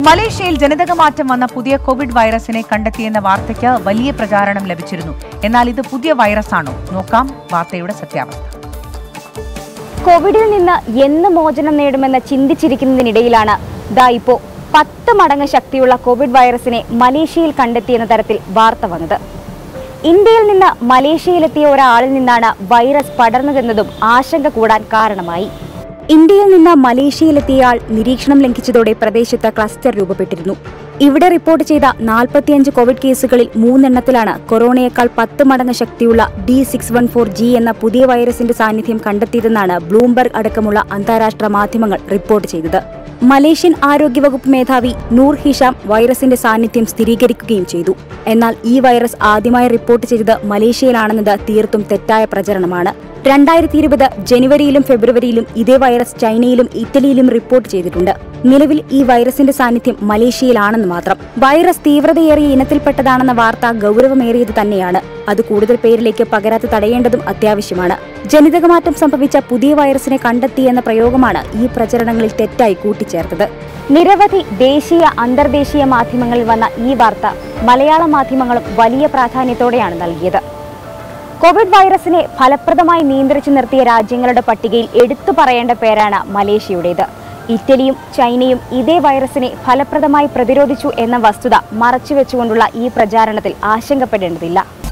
മലേഷ്യയിൽ ജനിതകമാറ്റം വന്ന പുതിയ കോവിഡ് വൈറസിനെ കണ്ടെത്തിയെന്ന വാർത്തയ്ക്ക് വലിയ പ്രചാരണം ലഭിച്ചിരുന്നു എന്നാൽ ഇത് പുതിയ വൈറസാണോ നോക്കാം വാർത്തയുടെ സത്യാവസ്ഥ കോവിഡിൽ നിന്ന് എന്ന് മോചനം നേടുമെന്ന് ചിന്തിച്ചിരിക്കുന്നതിനിടയിലാണ് ദാ ഇപ്പോ പത്ത് മടങ്ങ് ശക്തിയുള്ള കോവിഡ് വൈറസിനെ മലേഷ്യയിൽ കണ്ടെത്തിയെന്ന തരത്തിൽ വാർത്ത വന്നത് ഇന്ത്യയിൽ നിന്ന് മലേഷ്യയിലെത്തിയ ഒരാളിൽ നിന്നാണ് വൈറസ് പടർന്നതെന്നതും ആശങ്ക കൂടാൻ കാരണമായി ഇന്ത്യയിൽ നിന്ന് മലേഷ്യയിലെത്തിയയാൾ നിരീക്ഷണം ലംഘിച്ചതോടെ പ്രദേശത്ത് ക്ലസ്റ്റർ രൂപപ്പെട്ടിരുന്നു ഇവിടെ റിപ്പോർട്ട് ചെയ്ത നാൽപ്പത്തിയഞ്ച് കോവിഡ് കേസുകളിൽ മൂന്നെണ്ണത്തിലാണ് കൊറോണയേക്കാൾ പത്ത് മടങ്ങ് ശക്തിയുള്ള D six one four G എന്ന പുതിയ വൈറസിന്റെ സാന്നിധ്യം കണ്ടെത്തിയതെന്നാണ് ബ്ലൂംബർഗ് അടക്കമുള്ള അന്താരാഷ്ട്ര മാധ്യമങ്ങൾ റിപ്പോർട്ട് ചെയ്തത് മലേഷ്യൻ ആരോഗ്യവകുപ്പ് മേധാവി നൂർ ഹിഷാം വൈറസിന്റെ സാന്നിധ്യം സ്ഥിരീകരിക്കുകയും ചെയ്തു എന്നാൽ ഈ വൈറസ് ആദ്യമായി റിപ്പോർട്ട് ചെയ്തത് മലേഷ്യയിലാണെന്നത് തീർത്തും തെറ്റായ പ്രചരണമാണ് രണ്ടായിരത്തി ഇരുപത് ജനുവരിയിലും ഫെബ്രുവരിയിലും ഇതേ വൈറസ് ചൈനയിലും ഇറ്റലിയിലും റിപ്പോർട്ട് ചെയ്തിട്ടുണ്ട് നിലവിൽ ഈ വൈറസിന്റെ സാന്നിധ്യം മലേഷ്യയിലാണെന്ന് മാത്രം വൈറസ് തീവ്രതയേറിയ ഇനത്തിൽപ്പെട്ടതാണെന്ന വാർത്ത ഗൗരവമേറിയത് തന്നെയാണ് അത് കൂടുതൽ പേരിലേക്ക് പകരാതെ തടയേണ്ടതും അത്യാവശ്യമാണ് ജനിതകമാറ്റം സംഭവിച്ച പുതിയ വൈറസിനെ കണ്ടെത്തിയെന്ന പ്രയോഗമാണ് ഈ പ്രചരണങ്ങളിൽ തെറ്റായി കൂട്ടിച്ചേർത്തത് നിരവധി ദേശീയ അന്തർദേശീയ മാധ്യമങ്ങളിൽ വന്ന ഈ വാർത്ത മലയാള മാധ്യമങ്ങളും വലിയ പ്രാധാന്യത്തോടെയാണ് നൽകിയത് കോവിഡ് വൈറസിനെ ഫലപ്രദമായി നിയന്ത്രിച്ചു നിർത്തിയ രാജ്യങ്ങളുടെ പട്ടികയിൽ എടുത്തു പറയേണ്ട പേരാണ് മലേഷ്യയുടേത് ഇറ്റലിയും ചൈനയും ഇതേ വൈറസിനെ ഫലപ്രദമായി പ്രതിരോധിച്ചു എന്ന വസ്തുത മറച്ചുവെച്ചുകൊണ്ടുള്ള ഈ പ്രചാരണത്തിൽ ആശങ്കപ്പെടേണ്ടതില്ല